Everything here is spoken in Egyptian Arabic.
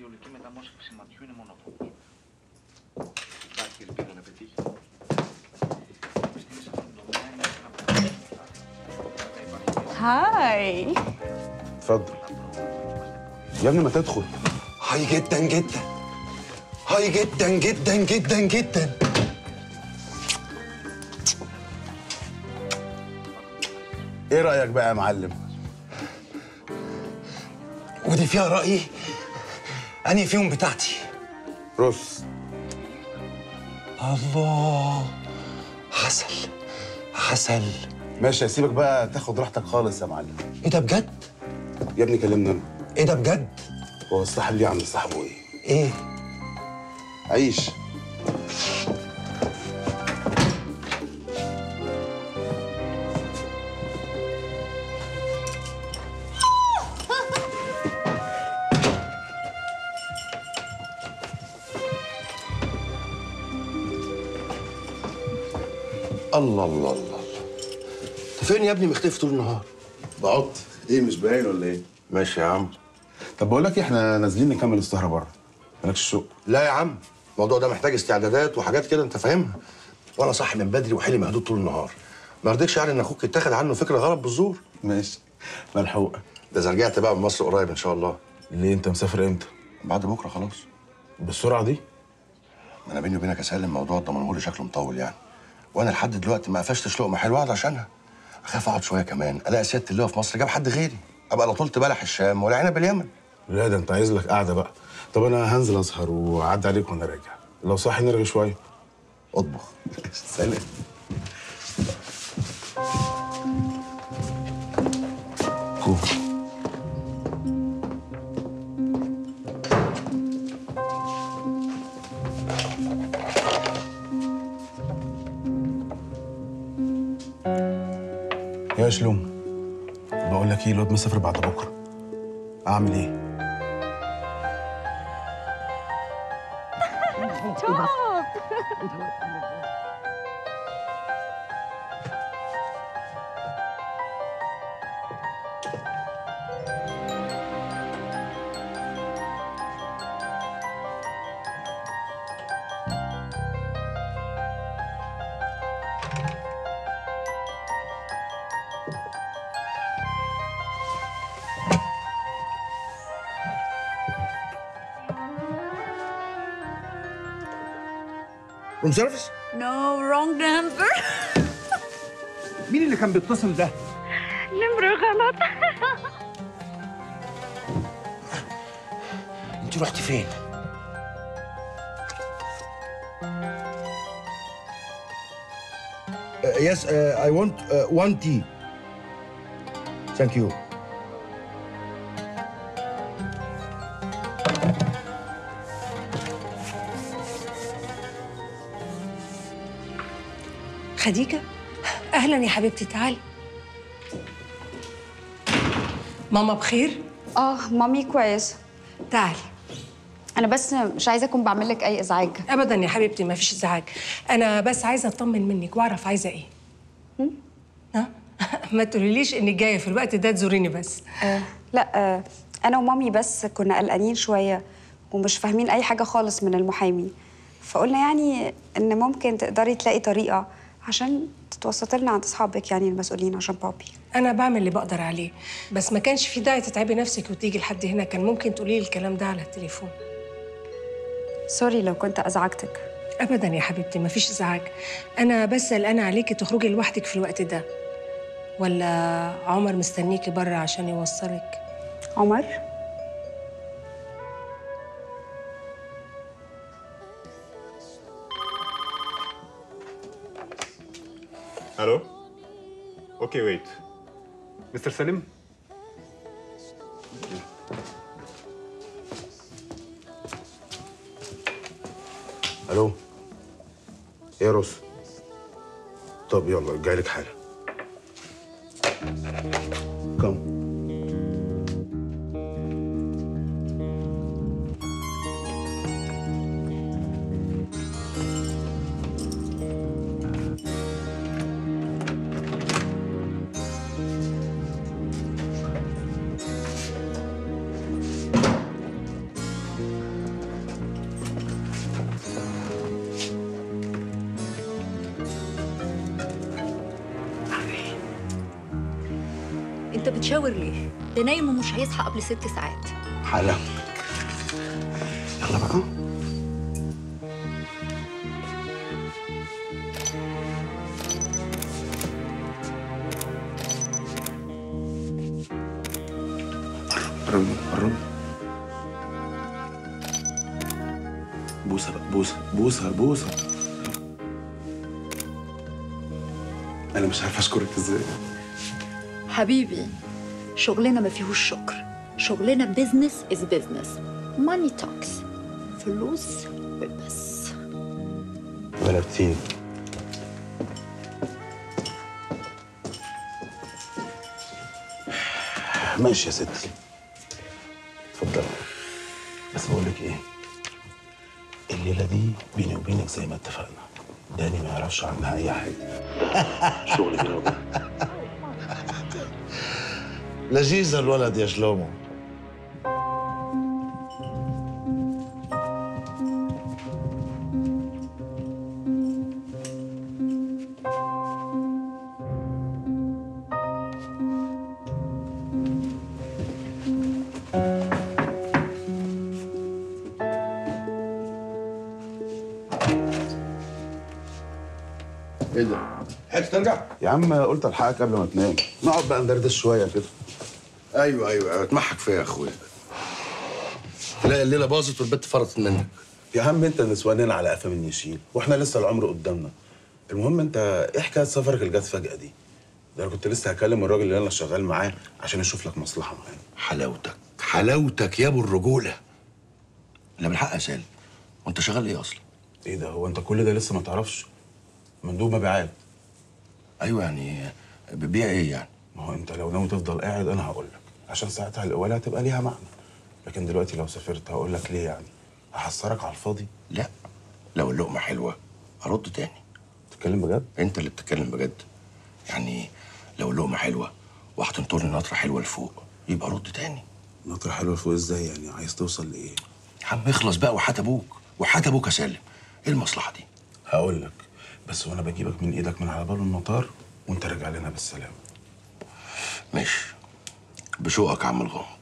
καρδιολική μεταμόσχευση ματιού είναι μονοφωνή. Υπάρχει ελπίδα να πετύχει. Η επιστήμη σε αυτόν τον τομέα είναι ένα από τα هاي اتفضل يا ابني ما تدخل هاي جدا جدا هاي جدا جدا جدا جدا ايه رايك بقى يا معلم ودي فيها رأيي أنهي فيهم بتاعتي رص الله عسل عسل ماشي هسيبك بقى تاخد راحتك خالص يا معلم ايه ده بجد؟ يا ابني كلمنا انا ايه ده بجد؟ هو الصاحب ليه عند صاحبه ايه ايه؟ عيش الله الله الله انت فين يا ابني مختفي طول النهار؟ بقعد ايه مش باين ولا ايه ماشي يا عم طب بقول لك إيه، احنا نازلين نكمل السهره بره مالكش الشوق لا يا عم الموضوع ده محتاج استعدادات وحاجات كده انت فاهمها وانا صاحي من بدري وحيلي مهدود طول النهار ما رضيتش يعني ان اخوك يتاخد عنه فكره غلط بالزور ماشي ملحوقه ده اذا رجعت بقى من مصر قريب ان شاء الله ليه انت مسافر امتى بعد بكره خلاص بالسرعه دي ما انا بيني وبينك يا سالم موضوع الضمانهولي شكله مطول يعني وانا لحد دلوقتي ما قفشتش لقمه حلوه اقعد عشانها اخاف اقعد شويه كمان الاقي سياده اللواء في مصر جاب حد غيري ابقى لا طولت بلح الشام ولا عنب اليمن لا ده انت عايز لك قاعده بقى طب انا هنزل اسهر واعدي عليك وانا راجع لو صاحي نرغي شويه اطبخ سلام كوب يا شلوم بقول لك ايه الواد مسافر بعد بكره اعمل ايه روم سيرفيس نو رونج نمبر مين اللي كان بيتصل ده؟ نمرة غلط انت رحتي فين يس اي ونت وان تي ثانك يو خديجة أهلا يا حبيبتي تعالي ماما بخير اه مامي كويس تعالي انا بس مش عايزه اكون بعمل لك اي ازعاج أبدا يا حبيبتي ما فيش ازعاج أنا بس عايزة أطمن منك وأعرف عايزة إيه ها ما تقوليليش إنك جاية في الوقت ده تزوريني بس آه لا آه انا ومامي بس كنا قلقانين شويه ومش فاهمين اي حاجه خالص من المحامي فقلنا يعني ان ممكن تقدري تلاقي طريقه عشان تتوسطي لنا عند اصحابك يعني المسؤولين عشان بابي أنا بعمل اللي بقدر عليه بس ما كانش في داعي تتعبي نفسك وتيجي لحد هنا كان ممكن تقولي لي الكلام ده على التليفون سوري لو كنت ازعجتك أبدا يا حبيبتي ما فيش إزعاج أنا بس قلقانة عليكي تخرجي لوحدك في الوقت ده ولا عمر مستنيكي بره عشان يوصلك عمر Hello? Okay, wait. Mr. Salim? الو ايه يا روس طب يلا جاي لك حالا كم بتشاور ليه ده نايم ومش هيصحى قبل ست ساعات حلاوة يلا بقى قرب قرب بوسه بقى بوسه بوسه بوسه انا مش عارف اشكرك ازاي حبيبي شغلنا ما فيهوش شكر شغلنا بيزنس از بيزنس ماني توكس فلوس وبس غلبتيني ماشي يا ستي اتفضل بس بقول لك ايه الليله دي بيني وبينك زي ما اتفقنا داني ما يعرفش عنها اي حاجه شغل بيني وبينك لذيذ الولد يا شلومو ايه ده؟ حته ترجع؟ يا عم قلت الحقك قبل ما تنام نقعد بقى ندردش شويه كده ايوه ايوه ايوه اتمحك فيا يا اخويا تلاقي الليله باظت والبت فرطت منك يا عم انت نسوانين على قفا من يشيل واحنا لسه العمر قدامنا المهم انت ايه حكايه سفرك اللي جت فجاه دي ده انا كنت لسه هكلم الراجل اللي انا شغال معاه عشان اشوف لك مصلحه معاه حلاوتك حلاوتك يا ابو الرجوله لا بالحق يا سالم وانت شغال ايه اصلا؟ ايه ده هو انت كل ده لسه ما تعرفش مندوب مبيعات ايوه يعني بتبيع ايه يعني؟ ما هو انت لو ناوي تفضل قاعد انا هقول لك عشان ساعتها القواله هتبقى ليها معنى لكن دلوقتي لو سافرت هقول لك ليه يعني هحسرك على الفاضي لا لو اللقمه حلوه ارد تاني تتكلم بجد انت اللي بتتكلم بجد يعني لو اللقمه حلوه وهتنطرني نطره حلوه لفوق يبقى رد تاني نطرة حلوه فوق ازاي يعني عايز توصل لايه يا عم اخلص بقى وحات ابوك وحات ابوك يا سالم ايه المصلحه دي؟ هقول لك بس وانا بجيبك من ايدك من على باب المطار وانت راجع لنا بالسلامه ماشي بشوقك يا عم الغام